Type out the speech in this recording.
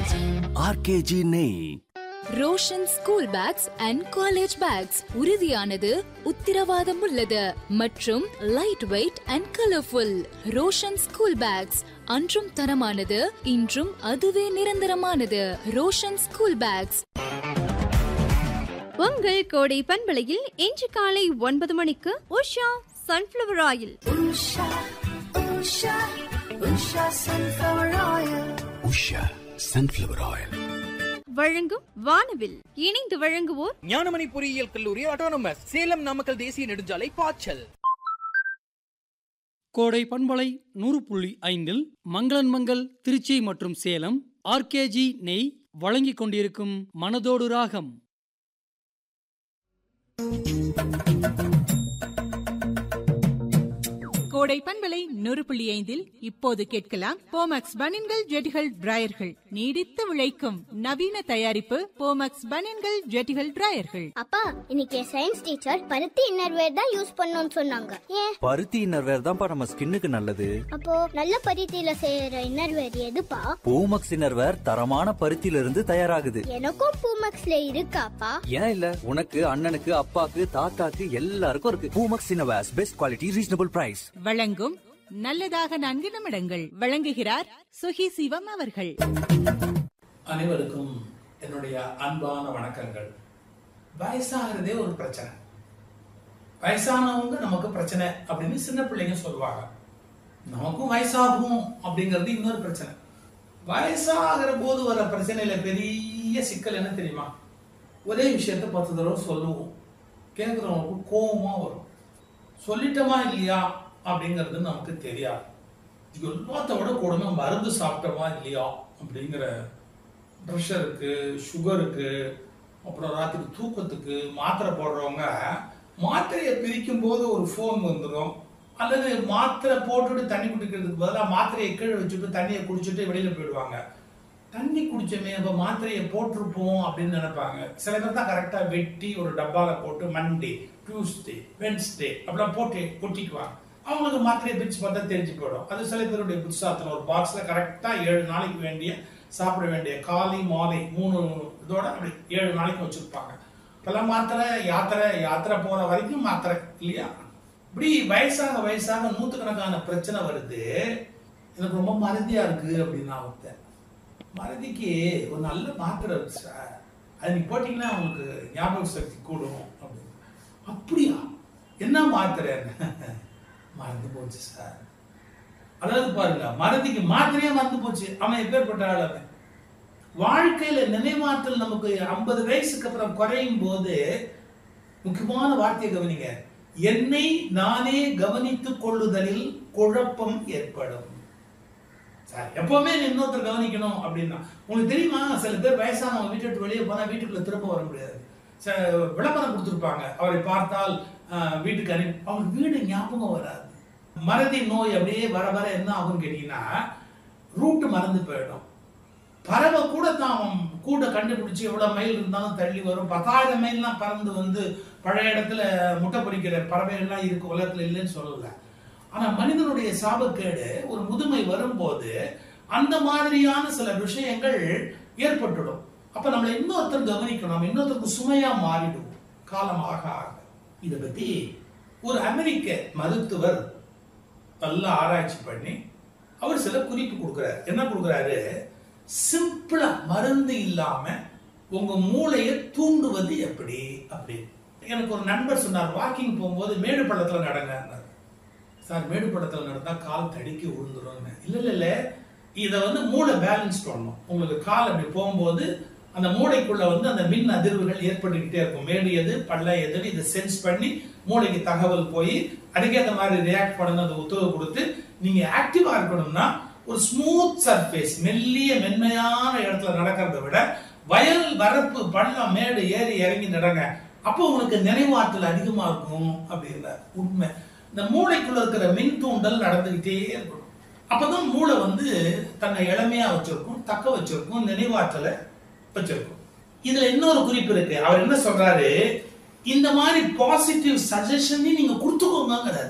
RKG நெய் Roshan school bags and college bags உறுதியானது உத்திரவாதம் உள்ளது மற்றும் light weight and colourful Roshan school bags அன்றும் தரமானது இன்றும் அதுவே நிரந்தரமானது ரோஷன் ஸ்கூல் பேக்ஸ் உங்கள் கோடை பண்பலையில் இன்று காலை ஒன்பது மணிக்கு Usha sunflower oil Usha sunflower oil வழங்கும் வானவில் இணைந்து வழங்குவோர் ஞானமணி பொறியியல் கல்லூரி ஆட்டோனமஸ் சேலம் நாமக்கல் தேசிய நெடுஞ்சாலை பாய்ச்சல் கோடை பண்பலை நூறு புள்ளி ஐந்தில் மங்களன் மங்கள் திருச்சி மற்றும் சேலம் ஆர்கேஜி நெய் வழங்கிக் கொண்டிருக்கும் மனதோடு ராகம் கோடை பண்பலை நூறு புள்ளி ஐந்தில் இப்போது கேட்கலாம் போமக்ஸ் பனின்கள் ஜெட்டிகள் டிராயர்கள் நீடித்து விளைக்கும் நவீன தயாரிப்பு போமக்ஸ் பனின்கள் ஜெட்டிகள் டிராயர்கள் அப்பா இன்னைக்கு சயின்ஸ் டீச்சர் பருத்தி இன்னர்வேர் தான் யூஸ் பண்ணணும்னு சொன்னாங்க ஏன் பருத்தி இன்னர்வேர் தான்ப்பா நம்ம ஸ்கின்னுக்கு நல்லது அப்போ நல்ல பருத்தியில செய்யற இன்னர்வேர் எதுப்பா பூமக்ஸ் இன்னர்வேர் தரமான பருத்தியில இருந்து தயாராகுது எனக்கும் பூமக்ஸ்ல இருக்காப்பா ஏன் இல்ல உனக்கு அண்ணனுக்கு அப்பாக்கு தாத்தாக்கு எல்லாருக்கும் இருக்கு Poomex innerwears best quality reasonable price வழங்கும் நல்லதாக நான்கு நிமிடங்கள் வழங்குகிறார் சுகி சிவம் அவர்கள் அனைவருக்கும் என்னுடைய அன்பான வணக்கங்கள் வயசாகிறதே ஒரு பிரச்சனை வயசானவங்க நமக்கு பிரச்சனை அப்படின்னு சின்ன பிள்ளைங்க சொல்லுவாங்க நமக்கும் வயசாகும் அப்படிங்கிறது இன்னொரு பிரச்சனை வயசாகிற போது வர பிரச்சனையில பெரிய சிக்கல் என்ன தெரியுமா ஒரே விஷயத்த பத்து தடவை சொல்லுவோம் கேட்குறவங்களுக்கு கோபமா வரும் சொல்லிட்டோமா இல்லையா அப்படிங்கிறது நமக்கு தெரியாது இது எல்லாத்த விட கொடுமை மருந்து சாப்பிட்டோமா இல்லையா அப்படிங்கிற ப்ரெஷருக்கு சுகருக்கு அப்புறம் ராத்திரி தூக்கத்துக்கு மாத்திரை போடுறவங்க மாத்திரையை பிரிக்கும் போது ஒரு ஃபோன் வந்துடும் அல்லது மாத்திரை போட்டுட்டு தண்ணி குடிக்கிறதுக்கு பதிலாக மாத்திரையை கீழே வச்சுட்டு தண்ணியை குடிச்சிட்டு வெளியில போயிடுவாங்க தண்ணி குடிச்சோமே அப்போ மாத்திரையை போட்டிருப்போம் அப்படின்னு நினைப்பாங்க சில பேர் தான் கரெக்டாக வெட்டி ஒரு டப்பால போட்டு மண்டே டியூஸ்டே வென்ஸ்டே அப்படிலாம் போட்டு கொட்டிக்குவாங்க அவங்களுக்கு மாத்திரையை பிரிச்சு பார்த்தா தெரிஞ்சு போயிடும் அது சில பேருடைய புதுசாத்தில் ஒரு பாக்ஸில் கரெக்டாக ஏழு நாளைக்கு வேண்டிய சாப்பிட வேண்டிய காலை மாலை மூணு இதோட அப்படி ஏழு நாளைக்கு வச்சிருப்பாங்க இப்பெல்லாம் மாத்திரை யாத்திரை யாத்திரை போற வரைக்கும் மாத்திரை இல்லையா இப்படி வயசாக வயசாக நூற்றுக்கணக்கான பிரச்சனை வருது எனக்கு ரொம்ப மறதியா இருக்கு அப்படின்னு நான் ஒருத்தன் மறதிக்கு ஒரு நல்ல மாத்திரை இருக்கு சார் அது நீ போட்டீங்கன்னா உங்களுக்கு ஞாபக சக்தி கூடும் அப்படின்னு அப்படியா என்ன மாத்திரை மறந்து போச்சு சார் அதாவது பாருங்க மறதிக்கு மாத்திரையே மறந்து போச்சு அவன் எப்பேற்பட்ட ஆள் அவன் வாழ்க்கையில நினைவாற்றல் நமக்கு ஐம்பது வயசுக்கு அப்புறம் குறையும் போது முக்கியமான வார்த்தையை கவனிங்க என்னை நானே கவனித்துக் கொள்ளுதலில் குழப்பம் ஏற்படும் சார் எப்பவுமே இன்னொருத்தர் கவனிக்கணும் அப்படின்னா உங்களுக்கு தெரியுமா சில பேர் வயசானவங்க வீட்டை விட்டு வெளியே போனா வீட்டுக்குள்ள திரும்ப வர முடியாது ச- விளம்பரம் கொடுத்துருப்பாங்க அவரை பார்த்தால் ஆஹ், வீட்டுக்கு அனுப்பி அவங்க வீடு ஞாபகம் வராது மறதி நோய் அப்படியே வர வர என்ன ஆகும்னு கேட்டீங்கன்னா ரூட் மறந்து போயிடும் பறவை கூட தான் கூட கண்டுபிடிச்சு எவ்வளவு மைல் இருந்தாலும் தள்ளி வரும் பத்தாயிரம் மைல்லாம் பறந்து வந்து பழைய இடத்துல முட்டை பொறிக்கிற பறவைகள்லாம் இருக்கு உலகத்துல இல்லைன்னு சொல்லல ஆனா மனிதனுடைய சாபக்கேடு ஒரு முதுமை வரும்போது அந்த மாதிரியான சில விஷயங்கள் ஏற்பட்டுடும் அப்ப நம்மளை இன்னொருத்தர் கவனிக்கணும் நம்ம இன்னொருத்தருக்கு சுமையா மாறிடுவோம் காலம் ஆக ஆக இதை பத்தி ஒரு அமெரிக்க மருத்துவர் நல்லா ஆராய்ச்சி பண்ணி அவர் சில குறிப்பு கொடுக்குறாரு என்ன கொடுக்குறாரு சிம்பிளா மருந்து இல்லாம உங்க மூளையை தூண்டுவது எப்படி அப்படி எனக்கு ஒரு நண்பர் சொன்னார் வாக்கிங் போகும்போது மேடு பள்ளத்துல நடங்கன்னாரு சார் மேடு பள்ளத்துல நடந்தா கால் தடிக்கி விழுந்துரும் இல்ல இல்ல இல்ல இத வந்து மூளை பேலன்ஸ் பண்ணணும் உங்களுக்கு கால் அப்படி போகும்போது அந்த மூளைக்குள்ள வந்து அந்த மின் அதிர்வுகள் ஏற்பட்டுக்கிட்டே இருக்கும் மேடு எது பள்ள எதுன்னு இதை சென்ஸ் பண்ணி மூளைக்கு தகவல் போய் அதுக்கேற்ற மாதிரி ரியாக்ட் பண்ணணும் அந்த உத்தரவு கொடுத்து நீங்க ஆக்டிவா இருக்கணும்னா ஒரு ஸ்மூத் சர்ஃபேஸ் மெல்லிய மென்மையான இடத்துல நடக்கிறத விட வயல் வரப்பு பள்ளம் மேடு ஏறி இறங்கி நடங்க அப்போ உங்களுக்கு நினைவாற்றல் அதிகமா இருக்கும் அப்படிங்கிற உண்மை இந்த மூளைக்குள்ள இருக்கிற மின் தூண்டல் நடந்துகிட்டே இருக்கணும் அப்பதான் மூளை வந்து தன்னை இளமையா வச்சிருக்கும் தக்க வச்சிருக்கும் நினைவாற்றலை வச்சிருக்கும் இதுல இன்னொரு குறிப்பு இருக்கு அவர் என்ன சொல்றாரு இந்த மாதிரி பாசிட்டிவ் சஜஷன் நீங்க கொடுத்துக்கோங்கிறாரு